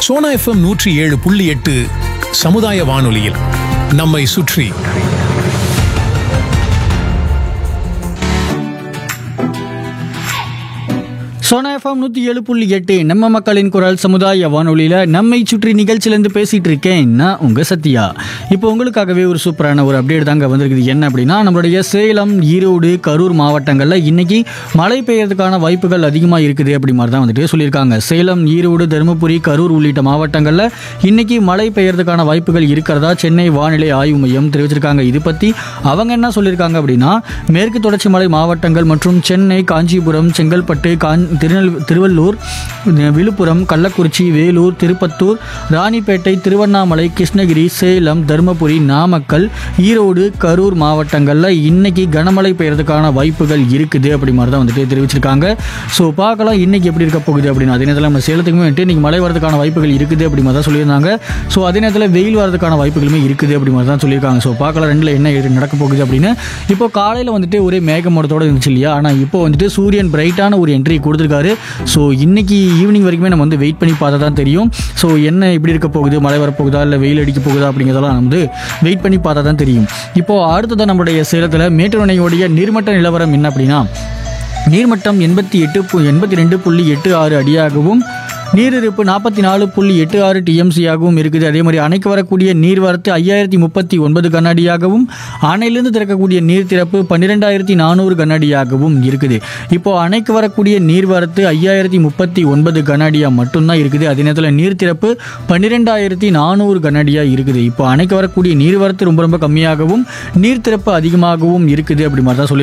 Sona FM நூற்றி ஏழு புள்ளி எட்டு சமுதாய வானொலியில் நம்மை சுற்றி சோனா எஃப்எம் நூற்றி ஏழு புள்ளி எட்டு நம்ம மக்களின் குரல் சமுதாய வானொலியில் நம்மை சுற்றி நிகழ்ச்சியிலேருந்து பேசிகிட்டு இருக்கேன் நான் உங்கள் சத்யா இப்போ உங்களுக்காகவே ஒரு சூப்பரான ஒரு அப்டேட் தாங்க வந்திருக்குது என்ன அப்படின்னா நம்மளுடைய சேலம் ஈரோடு கரூர் மாவட்டங்களில் இன்னைக்கு மழை பெய்யறதுக்கான வாய்ப்புகள் அதிகமாக இருக்குது அப்படி மாதிரி தான் வந்துட்டு சொல்லியிருக்காங்க சேலம் ஈரோடு தருமபுரி கரூர் உள்ளிட்ட மாவட்டங்களில் இன்னைக்கு மழை பெய்யறதுக்கான வாய்ப்புகள் இருக்கிறதா சென்னை வானிலை ஆய்வு மையம் தெரிவிச்சிருக்காங்க இது பற்றி அவங்க என்ன சொல்லியிருக்காங்க அப்படின்னா மேற்கு தொடர்ச்சி மலை மாவட்டங்கள் மற்றும் சென்னை காஞ்சிபுரம் செங்கல்பட்டு காஞ் திருநெல் திருவள்ளூர் விழுப்புரம் கள்ளக்குறிச்சி வேலூர் திருப்பத்தூர் ராணிப்பேட்டை திருவண்ணாமலை கிருஷ்ணகிரி சேலம் தருமபுரி நாமக்கல் ஈரோடு கரூர் மாவட்டங்களில் இன்னைக்கு கனமழை பெய்யறதுக்கான வாய்ப்புகள் இருக்குது அப்படி மாதிரி தான் வந்துட்டு தெரிவிச்சிருக்காங்க ஸோ பார்க்கலாம் இன்னைக்கு எப்படி இருக்க போகுது அப்படின்னு அதே நேரத்தில் நம்ம சேலத்துக்குமே வந்துட்டு இன்னைக்கு மழை வரதுக்கான வாய்ப்புகள் இருக்குது அப்படி மாதிரி தான் சொல்லியிருந்தாங்க ஸோ அதே நேரத்தில் வெயில் வரதுக்கான வாய்ப்புகளுமே இருக்குது அப்படி மாதிரி தான் சொல்லியிருக்காங்க ஸோ பார்க்கலாம் ரெண்டில் என்ன இது நடக்க போகுது அப்படின்னு இப்போ காலையில் வந்துட்டு ஒரே மேகமூட்டத்தோட இருந்துச்சு இல்லையா ஆனால் இப்போ வந்துட்டு சூரியன் பிரைட்டான ஒரு என்ட்ரி கொடுத்துருக்காரு ஸோ இன்னைக்கு ஈவினிங் வரைக்குமே நம்ம வந்து வெயிட் பண்ணி பார்த்தா தான் தெரியும் ஸோ என்ன எப்படி இருக்க போகுது மழை வரப்போகுதா இல்லை வெயில் அடிக்க போகுதா அப்படிங்கிறதெல்லாம் நம்ம வந்து வெயிட் பண்ணி பார்த்தா தான் தெரியும் இப்போ அடுத்ததான் நம்மளுடைய சேலத்தில் மேட்டூர் அணையோடைய நீர்மட்ட நிலவரம் என்ன அப்படின்னா நீர்மட்டம் எண்பத்தி எட்டு பு எண்பத்தி ரெண்டு புள்ளி எட்டு ஆறு அடியாகவும் நீரிருப்பு நாற்பத்தி நாலு புள்ளி எட்டு ஆறு டிஎம்சியாகவும் இருக்குது அதே மாதிரி அணைக்கு வரக்கூடிய நீர்வரத்து ஐயாயிரத்தி முப்பத்தி ஒன்பது கண்ணாடியாகவும் அணையிலிருந்து திறக்கக்கூடிய நீர் திறப்பு பன்னிரெண்டாயிரத்தி நானூறு கண்ணாடியாகவும் இருக்குது இப்போ அணைக்கு வரக்கூடிய நீர்வரத்து ஐயாயிரத்தி முப்பத்தி ஒன்பது கண்ணாடியாக மட்டும்தான் இருக்குது அதே நேரத்தில் நீர் திறப்பு பன்னிரெண்டாயிரத்தி நானூறு கண்ணாடியாக இருக்குது இப்போ அணைக்கு வரக்கூடிய நீர்வரத்து ரொம்ப ரொம்ப கம்மியாகவும் நீர் திறப்பு அதிகமாகவும் இருக்குது அப்படி மாதிரி தான் சொல்லி